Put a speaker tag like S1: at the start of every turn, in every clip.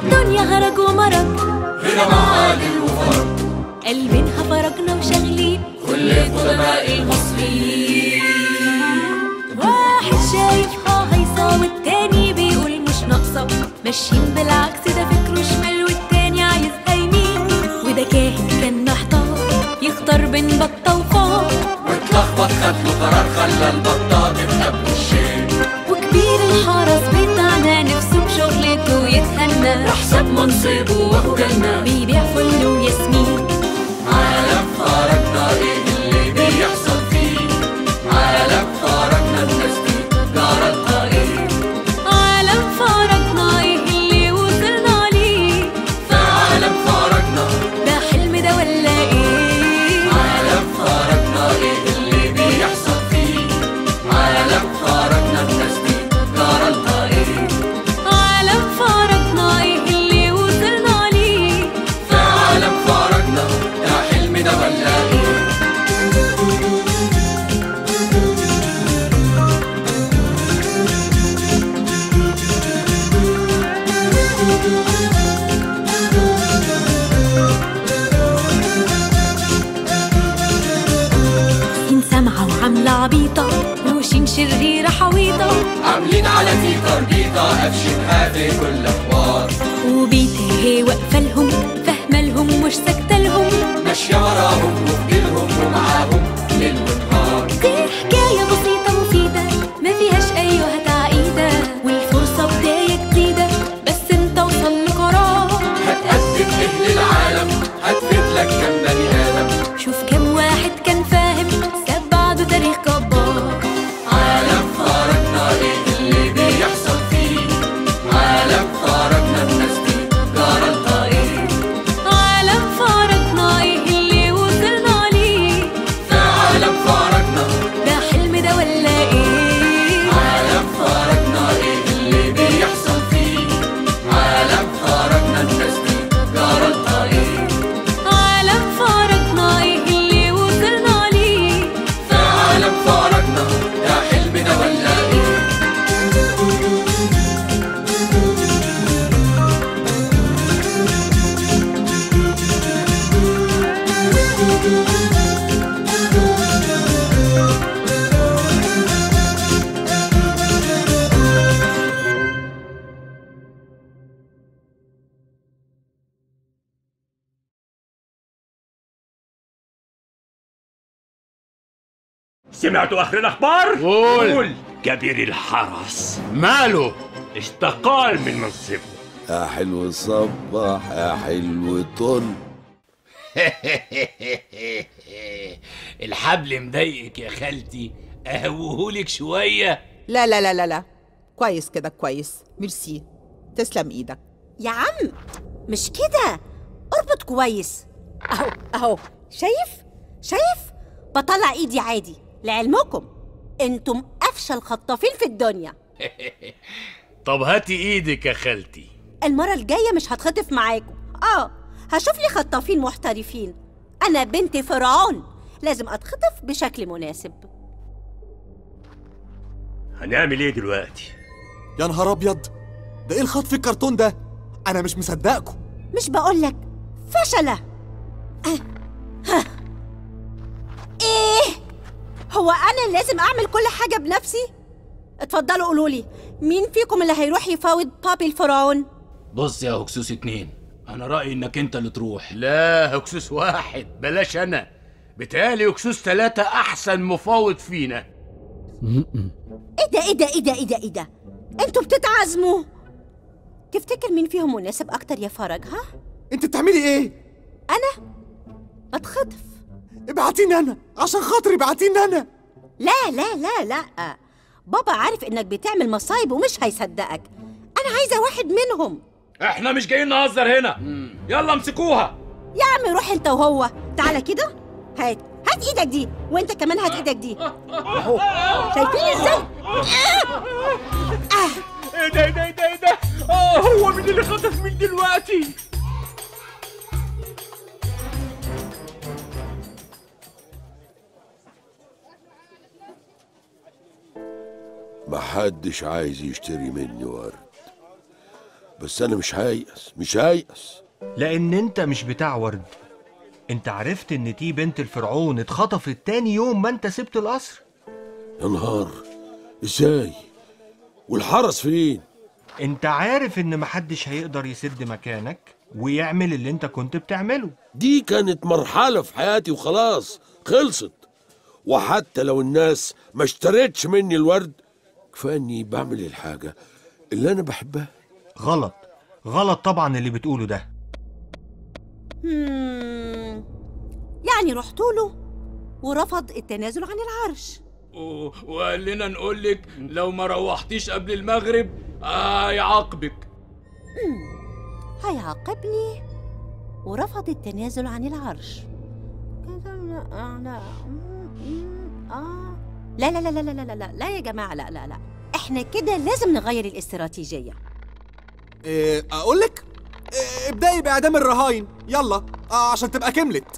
S1: الدنيا هرج ومرج
S2: هنا معادن وفرج
S1: قلبينها فرجنا وشاغلين
S2: كل قدماء المصريين
S1: واحد شايفها هيصة والتاني بيقول مش ناقصة ماشيين بالعكس ده فكره شمال والتاني عايزها يمين وده كاهن كان محتار يختار بين بطة وفار
S2: واتلخبط خد له قرار خلى البطة تبقى بوشين
S1: وكبير الحرس بتاعنا نفسه بشغلته يتهنى
S2: حسب منصبه وهو جنة
S1: بيبيع فل وياسمين
S2: عالم خرجنا ايه اللي بيحصل فيه عالم خرجنا الناس دي جرالها ايه
S1: عالم فرجنا ايه اللي وصلنا ليه
S2: في عالم خرجنا
S1: ده حلم ده ولا ايه
S2: عالم خرجنا ايه اللي بيحصل فيه عالم خرجنا الناس دي جرالها ايه
S1: عالم فرجنا ايه اللي وصلنا ليه
S2: في عالم خرجنا ده حلم ده ولا ايه
S1: سين سامعة وعاملة عبيطة وشين شريرة حويطة
S2: عاملين على في تربيطة قفشتها في كل حوار
S1: وبيتهي واقفة لهم فاهمة لهم مش ساكتة لهم
S2: ماشية وراهم وفي جيلهم ومعاهم ليل ونهار
S1: دي حكاية بسيطة مفيدة ما فيهاش أيها تعقيدة والفرصة بداية جديدة بس انت وصل لقرار
S2: هتقدم ايه للعالم هتفيد لك كم بني ادم
S1: شوف كم واحد كان فاهم ساب بعده تاريخ جبار
S2: عالم خرجنا ايه اللي بيحصل فيه عالم خرجنا الناس دي جرالها ايه
S1: عالم فرجنا ايه اللي وصلنا ليه
S2: في عالم خرجنا
S1: ده حلم ده ولا ايه
S2: عالم خرجنا ايه اللي بيحصل فيه عالم خرجنا الناس دي جرالها ايه
S1: عالم فرجنا ايه اللي وصلنا ليه
S2: في عالم خرجنا ده حلم ده ولا ايه
S3: سمعتوا اخر الاخبار
S4: قول.
S3: كبير الحرس
S4: ماله
S3: استقال من منصبه
S5: يا حلو صبح يا حلو طل
S4: الحبل مضايقك يا خالتي اهوهولك شويه
S6: لا لا لا لا لا كويس كده كويس ميرسي تسلم ايدك
S7: يا عم مش كده اربط كويس اهو اهو شايف شايف بطلع ايدي عادي لعلمكم انتم افشل خطافين في الدنيا
S4: طب هاتي ايدك يا خالتي
S7: المرة الجاية مش هتخطف معاكم اه هشوف لي خطافين محترفين انا بنت فرعون لازم اتخطف بشكل مناسب
S3: هنعمل ايه دلوقتي
S8: يا نهار ابيض ده ايه الخط الكرتون ده انا مش مصدقكم
S7: مش بقولك فشلة آه. ها. ايه هو انا لازم اعمل كل حاجة بنفسي اتفضلوا قولوا لي مين فيكم اللي هيروح يفاوض بابي الفرعون
S4: بص يا هكسوس اتنين انا رايي انك انت اللي تروح لا هكسوس واحد بلاش انا بتهيألي هكسوس ثلاثة احسن مفاوض فينا
S7: ايه ده ايه ده ايه ده ايه ده ايه ده انتوا بتتعزموا تفتكر مين فيهم مناسب اكتر يا فرج ها
S8: انت بتعملي ايه
S7: انا بتخطف
S8: ابعتيني انا عشان خاطري ابعتيني انا
S7: لا لا لا لا بابا عارف انك بتعمل مصايب ومش هيصدقك انا عايزه واحد منهم
S3: احنا مش جايين نهزر هنا يلا امسكوها
S7: يا عم روح انت وهو تعالى كده هات هات ايدك دي وانت كمان هات ايدك دي اهو شايفين ازاي
S3: ايه ده ايه ده ايه ده ايه ده اه هو مين اللي خطف مين دلوقتي
S5: محدش عايز يشتري مني ورد بس انا مش هيأس مش هيأس
S9: لان انت مش بتاع ورد انت عرفت ان تي بنت الفرعون اتخطفت تاني يوم ما انت سبت القصر
S5: يا نهار ازاي والحرس فين
S9: انت عارف ان محدش هيقدر يسد مكانك ويعمل اللي انت كنت بتعمله
S5: دي كانت مرحلة في حياتي وخلاص خلصت وحتى لو الناس ما اشترتش مني الورد كفاية اني بعمل الحاجة اللي انا بحبها
S9: غلط غلط طبعا اللي بتقوله ده
S7: مم. يعني رحت له ورفض التنازل عن العرش
S4: و- وقال لنا نقول لك لو ما روحتيش قبل المغرب هيعاقبك
S7: هيعاقبني ورفض التنازل عن العرش كده لا لا مم، آه. لا لا لا لا لا لا لا لا يا جماعة لا لا لا احنا كده لازم نغير الاستراتيجية
S8: إيه اقول لك إيه ابدأي باعدام الرهاين يلا آه عشان تبقى كملت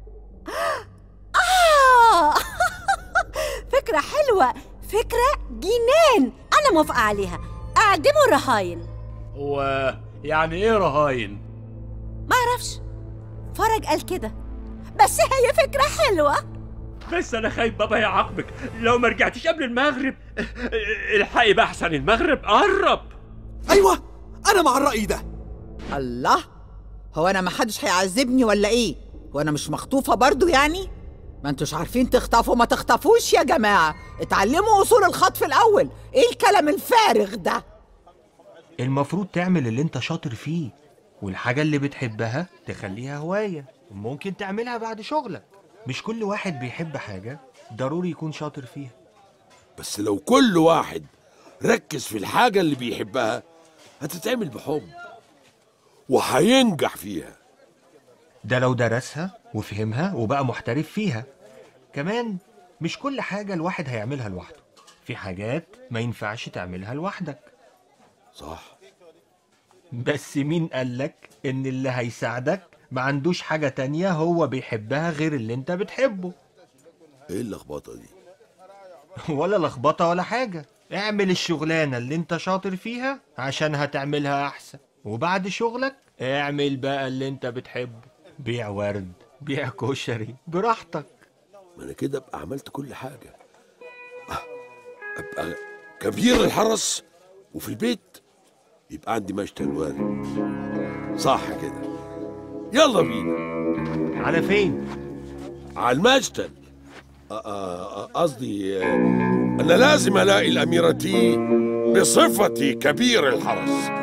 S7: آه فكرة حلوة فكرة جنان أنا موافقة عليها أعدموا الرهاين
S4: هو يعني ايه رهاين
S7: ما أعرفش فرج قال كده بس هي فكرة حلوة
S3: بس انا خايف بابا يعاقبك لو ما رجعتيش قبل المغرب الحقي بقى احسن المغرب قرب
S8: ايوه انا مع الرأي ده
S6: الله هو انا ما حدش هيعذبني ولا ايه وانا مش مخطوفه برضو يعني ما انتوش عارفين تخطفوا ما تخطفوش يا جماعه اتعلموا اصول الخطف الاول ايه الكلام الفارغ ده
S9: المفروض تعمل اللي انت شاطر فيه والحاجة اللي بتحبها تخليها هواية وممكن تعملها بعد شغلك مش كل واحد بيحب حاجة ضروري يكون شاطر فيها
S5: بس لو كل واحد ركز في الحاجة اللي بيحبها هتتعمل بحب وهينجح فيها
S9: ده لو درسها وفهمها وبقى محترف فيها كمان مش كل حاجة الواحد هيعملها لوحده في حاجات ما ينفعش تعملها لوحدك
S5: صح
S9: بس مين قالك ان اللي هيساعدك ما عندوش حاجة تانية هو بيحبها غير اللي انت بتحبه
S5: ايه اللخبطة دي
S9: ولا لخبطة ولا حاجة اعمل الشغلانة اللي انت شاطر فيها عشان هتعملها احسن وبعد شغلك اعمل بقى اللي انت بتحبه بيع ورد بيع كشري براحتك
S5: ما انا كده ابقى عملت كل حاجة آه، ابقى كبير الحرس وفي البيت يبقى عندي مشتى الوارد صح كده يلا بينا
S9: على فين
S5: على المشتل آه، آه، آه، قصدي آه، انا لازم الاقي الاميرة تي بصفتي كبير الحرس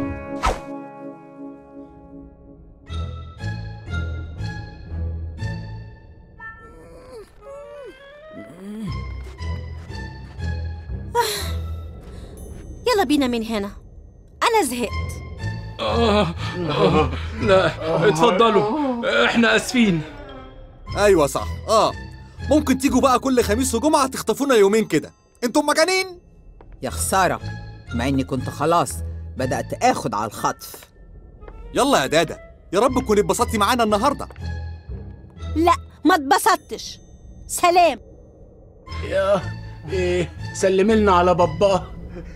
S7: يلا بينا من هنا أنا زهقت
S4: آه آه لا اتفضلوا احنا اسفين
S8: ايوه صح اه ممكن تيجوا بقى كل خميس وجمعة تخطفونا يومين كده انتم مجانين
S6: يا خساره مع اني كنت خلاص بدات اخد على الخطف
S8: يلا يا دادا يا رب تكوني اتبسطتي معانا النهارده
S7: لا ما اتبسطتش سلام
S4: يا ايه سلمي لنا على بابا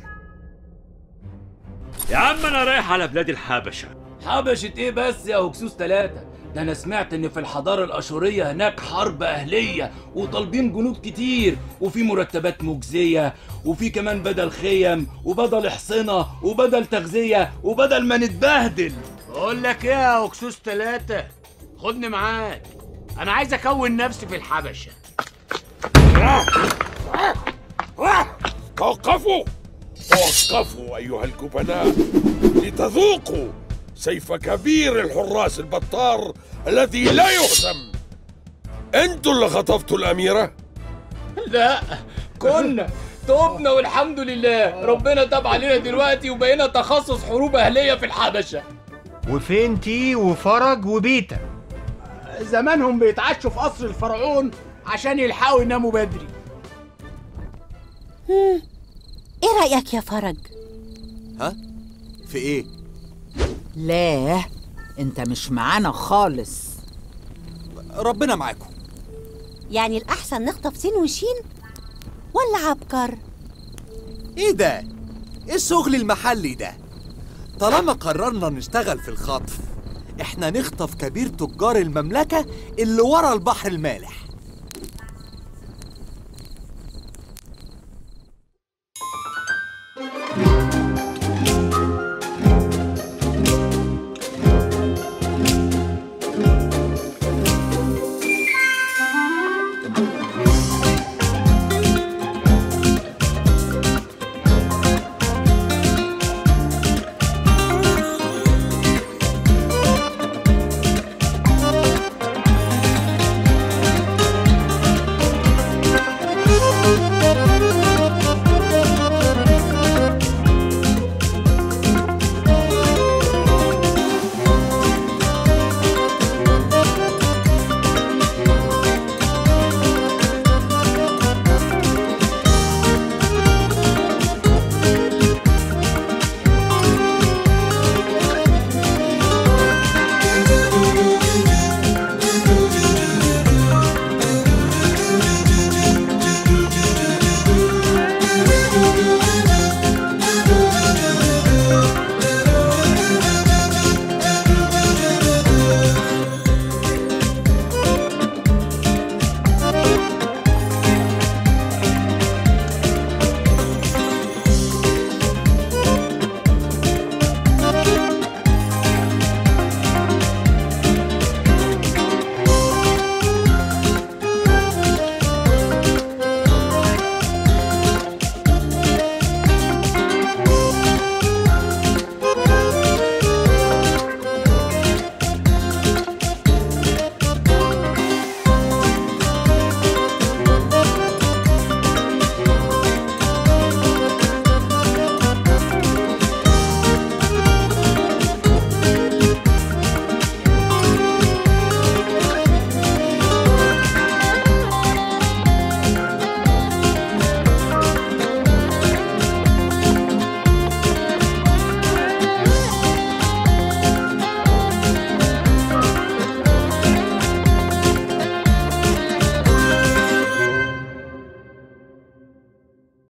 S3: يا عم انا رايح على بلاد الحبشه
S4: حبشة ايه بس يا هكسوس ثلاثة ده انا سمعت ان في الحضارة الاشورية هناك حرب اهلية وطالبين جنود كتير وفي مرتبات مجزية وفي كمان بدل خيم وبدل حصنة وبدل تغذية وبدل ما نتبهدل بقول لك ايه يا هكسوس ثلاثة خدني معاك انا عايز اكون نفسي في الحبشة
S5: توقفوا توقفوا أيها الجبناء لتذوقوا سيف كبير الحراس البطار الذي لا يهزم انتوا اللي خطفتوا الأميرة
S4: لا كنا تبنا والحمد لله ربنا تاب علينا دلوقتي وبقينا تخصص حروب اهلية في الحبشة
S9: وفين تي وفرج وبيتا
S4: زمانهم بيتعشوا في قصر الفرعون عشان يلحقوا يناموا بدري
S7: ايه رأيك يا فرج
S8: ها في ايه
S6: لا انت مش معانا خالص
S8: ربنا معاكم
S7: يعني الأحسن نخطف سين وشين ولا عبكر
S8: ايه ده ايه الشغل المحلي ده طالما قررنا نشتغل في الخطف احنا نخطف كبير تجار المملكة اللي ورا البحر المالح